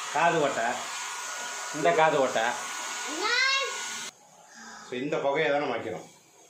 காது ஓட்டை இந்த காது ஓட்டை ஸோ இந்த புகையை தான் நம்ம வைக்கிறோம்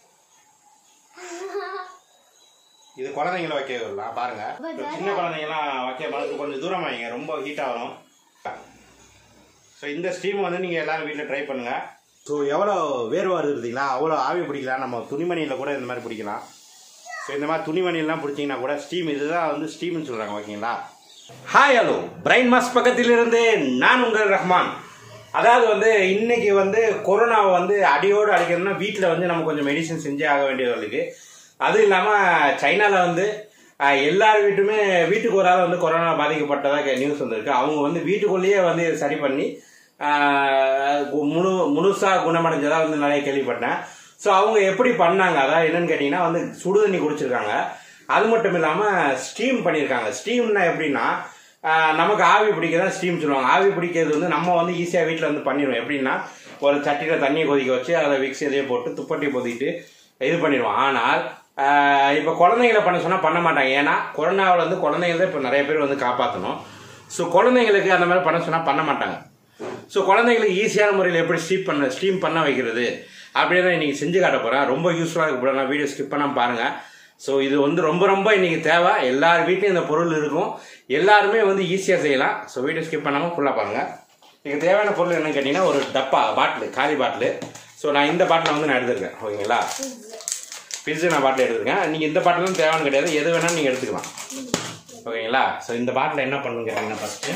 இது குழந்தைங்கள வைக்க விடலாம் பாருங்க இப்ப சின்ன குழந்தைங்கலாம் வைக்க மனசு கொஞ்சம் தூரம் வைங்க ரொம்ப ஹீட்டாக வரும் ஸோ இந்த ஸ்டீம் வந்து நீங்கள் எல்லாரும் வீட்டில் ட்ரை பண்ணுங்க ஸோ எவ்வளோ வேர்வை வருது பார்த்தீங்களா அவ்வளோ ஆவி பிடிக்கலாம் நம்ம துணிமணியில் கூட இந்த மாதிரி பிடிக்கலாம் ஸோ இந்த மாதிரி துணிமணிலாம் பிடிச்சிங்கன்னா கூட ஸ்டீம் இதுதான் வந்து ஸ்டீம்னு சொல்கிறாங்க ஓகேங்களா ஹாய் ஹலோ பிரைன் மாஸ் பக்கத்திலிருந்து நான் உங்கள் ரஹ்மான் அதாவது வந்து இன்னைக்கு வந்து கொரோனாவை வந்து அடியோடு அடிக்கணும்னா வீட்டில் வந்து நம்ம கொஞ்சம் மெடிசன் செஞ்சே ஆக வேண்டியது இருக்கு அதுவும் இல்லாமல் சைனாவில் வந்து ஆஹ், எல்லார் வீட்டுமே வீட்டுக்கு ஒரு ஆள் வந்து கொரோனா பாதிக்கப்பட்டதாக நியூஸ் வந்திருக்கு அவங்க வந்து வீட்டுக்குள்ளேயே வந்து இதை சரி பண்ணி ஆஹ், கு- முழு முழுசா குணமடைஞ்சதா வந்து நிறைய கேள்விப்பட்டேன் ஸோ அவங்க எப்படி பண்ணாங்க அதாவது என்னன்னு கேட்டிங்கன்னா வந்து சுடு தண்ணி குடிச்சிருக்காங்க அது மட்டும் இல்லாமல் ஸ்டீம் பண்ணியிருக்காங்க ஸ்டீம்னா எப்படின்னா ஆஹ், நமக்கு ஆவி பிடிக்க தான் ஸ்டீம் சொல்லுவாங்க ஆவி பிடிக்கிறது வந்து நம்ம வந்து ஈஸியாக வீட்டில் வந்து பண்ணிடுவோம் எப்படின்னா ஒரு சட்டியில் தண்ணியை கொதிக்க வச்சு அதில் விக்ஸ் எதையும் போட்டு துப்பட்டி பொதிட்டு இது பண்ணிடுவோம் ஆனால் ஆஹ், இப்போ குழந்தைங்களை பண்ண சொன்னால் பண்ண மாட்டாங்க ஏன்னா கொரோனாவில் வந்து குழந்தைங்க தான் இப்போ நிறைய பேர் வந்து காப்பாற்றணும் ஸோ குழந்தைங்களுக்கு அந்த மாதிரி பண்ண சொன்னால் பண்ண மாட்டாங்க ஸோ குழந்தைங்களுக்கு ஈஸியான முறையில் எப்படி ஸ்டீம் பண்ண ஸ்டீம் பண்ண வைக்கிறது அப்படியே தான் இன்னைக்கு செஞ்சு காட்ட போகிறேன் ரொம்ப யூஸ்ஃபுல்லாக இருக்க போகிறேன் நான் வீடியோ ஸ்கிப் பண்ணாமல் பாருங்கள் ஸோ இது வந்து ரொம்ப ரொம்ப இன்னைக்கு தேவை எல்லார் வீட்லையும் இந்த பொருள் இருக்கும் எல்லாருமே வந்து ஈஸியாக செய்யலாம் ஸோ வீடியோ ஸ்கிப் பண்ணாமல் ஃபுல்லாக பாருங்கள் இதுக்கு தேவையான பொருள் என்னன்னு கேட்டிங்கன்னா ஒரு டப்பா பாட்டில் காலி பாட்டில் ஸோ நான் இந்த பாட்டில் வந்து நான் எடுத்துருக்கேன் ஓகேங்களா பிரிட்ஜு நான் பாட்டில் எடுத்துருக்கேன் நீங்கள் இந்த பாட்டிலும் தேவைன்னு கிடையாது எது வேணாலும் நீங்கள் எடுத்துக்கலாம் ஓகேங்களா ஸோ இந்த பாட்டில் என்ன பண்ணணும்னு கேட்டிங்கன்னா ஃபஸ்ட்டு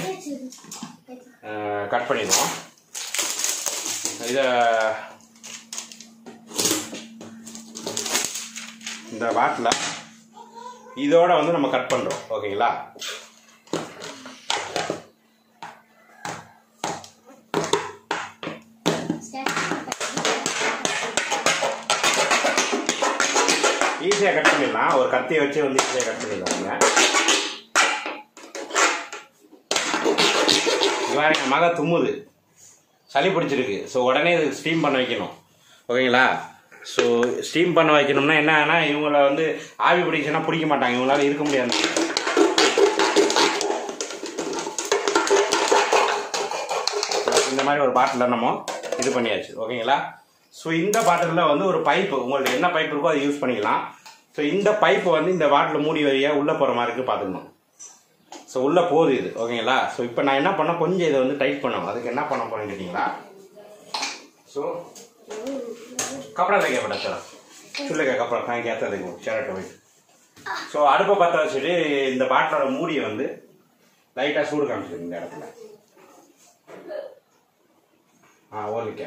கட் பண்ணிடுவோம் இதை இந்த வாட்டில் இதோட வந்து நம்ம கட் பண்ணுறோம் ஓகேங்களா ஈஸியாக கட் பண்ணிடலாம் ஒரு கத்தியை வச்சு வந்து ஈஸியாக கட் பண்ணிடலாங்க இவ்வாறு என் மக தும்முது சளி பிடிச்சிருக்கு ஸோ உடனே இது ஸ்டீம் பண்ண வைக்கணும் ஓகேங்களா ஸோ ஸ்டீம் பண்ண வைக்கணும்னா என்னன்னா இவங்கள வந்து ஆவி பிடிச்சுன்னா பிடிக்க மாட்டாங்க இவங்களால இருக்க முடியாது இந்த மாதிரி ஒரு பாட்டிலில் நம்ம இது பண்ணியாச்சு ஓகேங்களா ஸோ இந்த பாட்டிலில் வந்து ஒரு பைப்பு உங்கள்ட்ட என்ன பைப் இருக்கோ அதை யூஸ் பண்ணிக்கலாம் ஸோ இந்த பைப்பு வந்து இந்த பாட்டில் மூடி வழியாக உள்ளே போகிற மாதிரி இருக்கு பார்த்துக்கணும் ஸோ உள்ளே போகுது இது ஓகேங்களா ஸோ இப்போ நான் என்ன பண்ண கொஞ்சம் இதை வந்து டைட் பண்ணணும் அதுக்கு என்ன பண்ண போறேன்னு கேட்டிங்களா ஸோ கப்படா தேங்க பட சார் சொல்லுங்க கப்படா காய் கேத்த தேங்க சேரட்ட போயிட்டு ஸோ அடுப்பை பற்ற வச்சுட்டு இந்த பாட்டிலோட மூடியை வந்து லைட்டாக சூடு காமிச்சிருக்கு இந்த இடத்துல ஆ ஓகே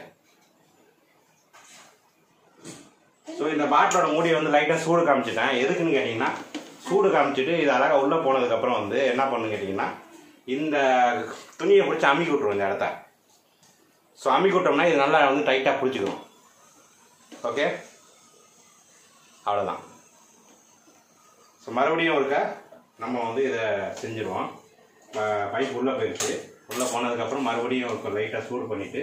ஸோ இந்த பாட்டிலோட மூடியை வந்து லைட்டாக சூடு காமிச்சிட்டேன் எதுக்குன்னு கேட்டிங்கன்னா சூடு காமிச்சிட்டு இது அழகாக உள்ளே போனதுக்கப்புறம் வந்து என்ன பண்ணுன்னு கேட்டிங்கன்னா இந்த துணியை பிடிச்சி அமுக்கி விட்ருவோம் இந்த இடத்த ஸோ அமுக்கி விட்டோம்னா இது நல்லா வந்து டைட்டாக பிடிச்சிக்கும் ஓகே அவ்வளோதான் ஸோ மறுபடியும் ஒருக்க நம்ம வந்து இதை செஞ்சுருவோம் பைப் உள்ளே போயிடுச்சு உள்ளே போனதுக்கப்புறம் மறுபடியும் ஒரு லைட்டாக சூடு பண்ணிவிட்டு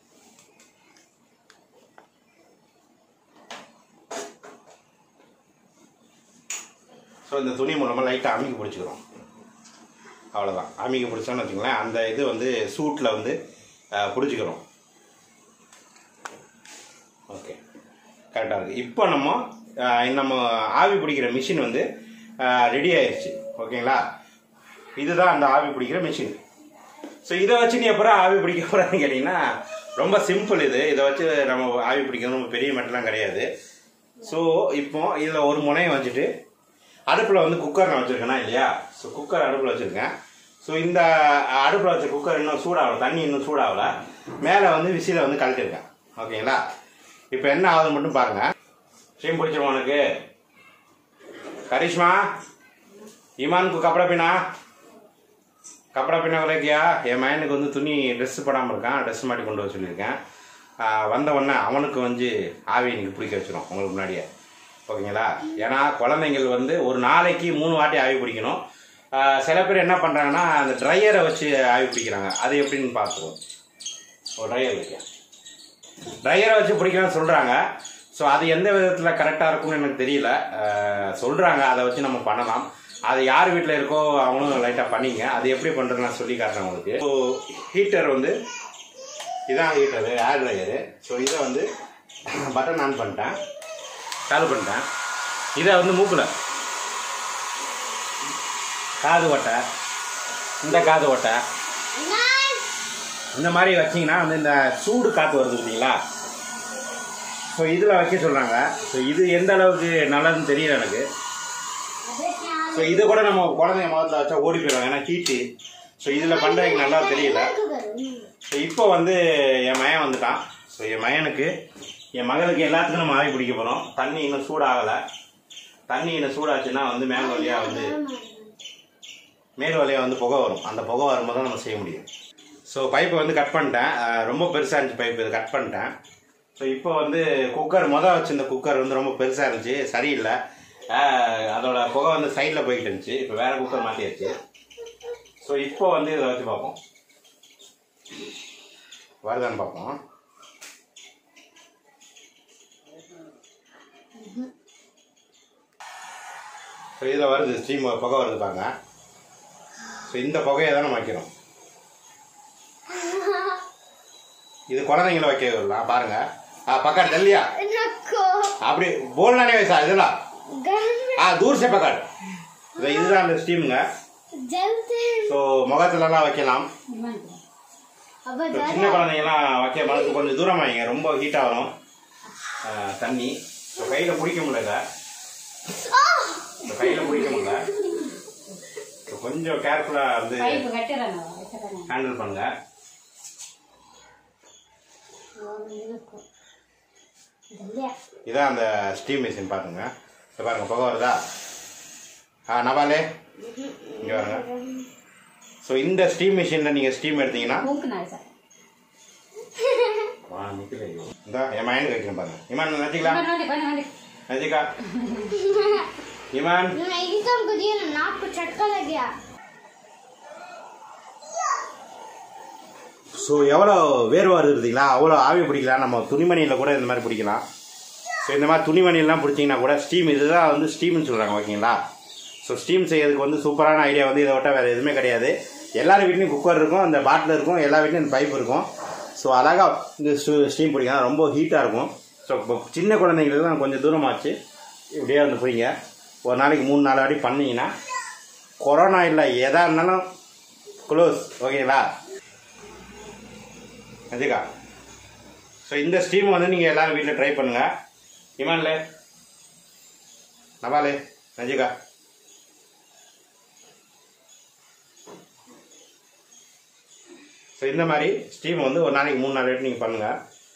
ஸோ இந்த துணி மூலமாக லைட்டாக அமுக்கி பிடிச்சிக்கிறோம் அவ்வளோதான் அமுக்கி பிடிச்சோன்னு வச்சுங்களேன் அந்த இது வந்து சூட்டில் வந்து அஹ், பிடிச்சிக்கிறோம் ஓகே கரெக்டாக இருக்குது இப்போ நம்ம அஹ், நம்ம ஆவி பிடிக்கிற மிஷின் வந்து ரெடி ஆயிடுச்சு ஓகேங்களா இதுதான் அந்த ஆவி பிடிக்கிற மிஷின் ஸோ இதை வச்சு நீ எப்பறம் ஆவி பிடிக்க போகிறான்னு கேட்டிங்கன்னா ரொம்ப சிம்பிள் இது இதை வச்சு நம்ம ஆவி பிடிக்கிறது ரொம்ப பெரிய மெட்டலாம் கிடையாது ஸோ இப்போ இதில் ஒரு முனையை வச்சுட்டு அடுப்பில் வந்து குக்கர் நான் வச்சுருக்கேனா இல்லையா ஸோ குக்கர் அடுப்பில் வச்சுருக்கேன் ஸோ இந்த அடுப்பில் வச்ச குக்கர் இன்னும் சூடாகல தண்ணி இன்னும் சூடாகல மேலே வந்து விசில வந்து கழட்டிருக்கேன் ஓகேங்களா இப்போ என்ன ஆகுதுன்னு மட்டும் பாருங்கள் ஸ்டீம் பிடிச்சிருவோம் உனக்கு கரிஷ்மா ईमान को कपड़ा पहना கப்படா பின்ன விலைக்கியா என் மயனுக்கு வந்து துணி ட்ரெஸ் போடாமல் இருக்கான் ட்ரெஸ் மாட்டி கொண்டு வர சொல்லியிருக்கேன் ஆஹ் வந்த உடனே அவனுக்கு வந்து ஆவி இன்னைக்கு பிடிக்க வச்சிரும் உங்களுக்கு முன்னாடியே ஓகேங்களா ஏன்னா குழந்தைங்கள் வந்து ஒரு நாளைக்கு மூணு வாட்டி ஆவி பிடிக்கணும் ஆஹ் சில பேர் என்ன பண்ணுறாங்கன்னா அந்த ட்ரையரை வச்சு ஆவி பிடிக்கிறாங்க அது எப்படின்னு பார்த்துருவோம் ஒரு ட்ரையர் வைக்க ட்ரையரை வச்சு பிடிக்கலாம்னு சொல்கிறாங்க ஸோ அது எந்த விதத்தில் கரெக்டாக இருக்கும்னு எனக்கு தெரியல சொல்கிறாங்க அதை வச்சு நம்ம பண்ணலாம் அது யார் வீட்டில் இருக்கோ அவங்களும் லைட்டாக பண்ணிங்க அது எப்படி பண்ணுறது நான் சொல்லி காட்டுறேன் உங்களுக்கு ஸோ ஹீட்டர் வந்து இதான் ஹீட்டரு ஏர் ட்ரையரு ஸோ இதை வந்து பட்டன் ஆன் பண்ணிட்டேன் சால்வ் பண்ணிட்டேன் இதை வந்து மூக்கில் காது ஓட்டை இந்த காது ஓட்டை இந்த மாதிரி வச்சிங்கன்னா வந்து இந்த சூடு காற்று வருது இல்லைங்களா ஸோ இதில் வைக்க சொல்கிறாங்க ஸோ இது எந்த அளவுக்கு நல்லதுன்னு தெரியல எனக்கு ஸோ இது கூட நம்ம குழந்தைங்க முகத்தில் வச்சா ஓடி போயிடுவாங்க ஏன்னா ஹீட்டு ஸோ இதில் பண்ணுறதுக்கு நல்லா தெரியல ஸோ இப்போ வந்து என் மயன் வந்துட்டான் ஸோ என் மயனுக்கு என் மகளுக்கு எல்லாத்துக்கும் நம்ம ஆவி பிடிக்க போகிறோம் தண்ணி இன்னும் சூடாகலை தண்ணி இன்னும் சூடாச்சுன்னா வந்து மேல் வழியாக வந்து மேல் வழியாக வந்து புகை வரும் அந்த புகை வரும்போது தான் நம்ம செய்ய முடியும் ஸோ பைப்பை வந்து கட் பண்ணிட்டேன் அஹ் ரொம்ப பெருசாக இருந்துச்சு பைப் இது கட் பண்ணிட்டேன் ஸோ இப்போ வந்து குக்கர் மொதல் வச்சிருந்த குக்கர் வந்து ரொம்ப பெருசாக இருந்துச்சு சரியில்லை அஹ் அதோட புகை வந்து சைடில் போய்கிட்டு இருந்துச்சு இப்போ வேற குக்கர் மாற்றியாச்சு ஸோ இப்போ வந்து இதை வச்சு பார்ப்போம் வருதான்னு பார்ப்போம் ஸோ இதில் வருது ஸ்டீம் புகை வருது பாருங்க ஸோ இந்த புகையை தான் நம்ம வைக்கிறோம் இது குழந்தைங்கள வைக்க விடலாம் பாருங்க ஆ பக்காட் ஜல்லியா அப்படி போல்னானே வயசா இதெல்லாம் ஆ தூர் சே பக்காட் இது இதுதான் அந்த ஸ்டீமுங்க ஸோ முகத்துலலாம் வைக்கலாம் இப்போ சின்ன குழந்தைங்கலாம் வைக்க மனசு கொஞ்சம் தூரமாக வைங்க ரொம்ப ஹீட்டாக வரும் ஆ, தண்ணி ஸோ கையில் பிடிக்க முடியல கையில் பிடிக்க முடியல So, கொஞ்சம் கேர்ஃபுல்லாக வந்து பைப்பு கட்டுறாங்க வச்சுக்கிறாங்க ஹேண்டில் பண்ணுங்க இதான் அந்த ஸ்டீம் மிஷின் பாருங்க இப்போ பாருங்க புகை வருதா ஆ நபாலே இங்கே பாருங்க ஸோ இந்த ஸ்டீம் மிஷினில் நீங்கள் ஸ்டீம் எடுத்தீங்கன்னா மூக்குனாரு சார் வா நிற்கல இந்த என் மைண்டுக்கு வைக்கிறேன் பாருங்க இமான் நச்சிக்கலாம் ನೋಡಿ ಬನ್ನಿ ಬನ್ನಿ நச்சிக்கா இமான் एकदम कुदिए ना नाक को चटका लग गया ஸோ எவ்வளோ வேர்வை வருது பார்த்தீங்களா அவ்வளோ ஆவி பிடிக்கலாம் நம்ம துணிமணியில் கூட இந்த மாதிரி பிடிக்கலாம் ஸோ இந்த மாதிரி துணிமணிலாம் பிடிச்சிங்கன்னா கூட ஸ்டீம் இதுதான் வந்து ஸ்டீம்னு சொல்கிறாங்க ஓகேங்களா ஸோ ஸ்டீம் செய்யறதுக்கு வந்து சூப்பரான ஐடியா வந்து இதை விட்டால் வேறு எதுவுமே கிடையாது எல்லார் வீட்லேயும் குக்கர் இருக்கும் அந்த பாட்டில் இருக்கும் எல்லா வீட்லேயும் இந்த பைப் இருக்கும் ஸோ அழகாக இந்த ஸ்டீம் பிடிக்கலாம் ரொம்ப ஹீட்டாக இருக்கும் ஸோ இப்போ சின்ன குழந்தைங்களுக்கு கொஞ்சம் தூரமாச்சு இப்படியே வந்து போய்ங்க ஒரு நாளைக்கு மூணு நாலு வாட்டி பண்ணீங்கன்னா கொரோனா இல்லை எதா இருந்தாலும் க்ளோஸ் ஓகேங்களா அதிகா ஸோ இந்த ஸ்டீம் வந்து நீங்கள் எல்லாரும் வீட்டில் ட்ரை பண்ணுங்கள் இமான்லே நபாலே நஜிகா ஸோ இந்த மாதிரி ஸ்டீம் வந்து ஒரு நாளைக்கு மூணு நாலு வாட்டி நீங்கள் பண்ணுங்கள்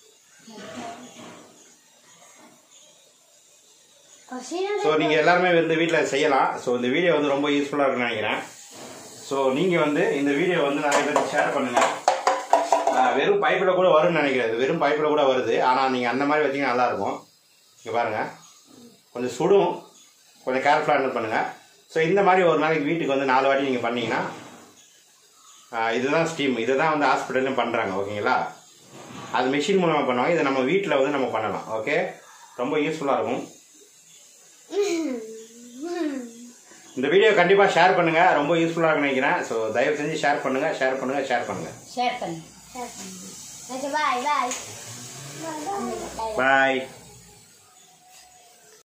पसीना ஸோ நீங்கள் எல்லாருமே வந்து வீட்டில் செய்யலாம் ஸோ இந்த வீடியோ வந்து ரொம்ப யூஸ்ஃபுல்லாக இருக்குன்னு நினைக்கிறேன் ஸோ நீங்கள் வந்து இந்த வீடியோ வந்து நிறைய பேருக்கு ஷேர் பண்ணுங்கள் வெறும் பைப்பில் கூட வரும்னு நினைக்கிறேன் இது வெறும் பைப்பில் கூட வருது ஆனால் நீங்கள் அந்த மாதிரி வச்சீங்கன்னா நல்லாயிருக்கும் இங்கே பாருங்கள் கொஞ்சம் சுடும் கொஞ்சம் கேர்ஃபுல்லாக ஹேண்டில் பண்ணுங்கள் ஸோ இந்த மாதிரி ஒரு நாளைக்கு வீட்டுக்கு வந்து நாலு வாட்டி நீங்கள் பண்ணீங்கன்னா ஆ, இதுதான் ஸ்டீம் இதை தான் வந்து ஹாஸ்பிட்டல்லையும் பண்ணுறாங்க ஓகேங்களா அது மிஷின் மூலமாக பண்ணுவாங்க இதை நம்ம வீட்டில் வந்து நம்ம பண்ணலாம் ஓகே ரொம்ப யூஸ்ஃபுல்லாக இருக்கும் இந்த வீடியோ கண்டிப்பாக ஷேர் பண்ணுங்கள் ரொம்ப யூஸ்ஃபுல்லாக இருக்குன்னு நினைக்கிறேன் ஸோ தயவு செஞ்சு ஷேர் பண்ணுங்கள் ஷேர் பண்ணுங்கள் ஷேர் பண்ணுங்கள் ಶೇರ್ ಬನ್ನಿ अच्छा बाय बाय பாய்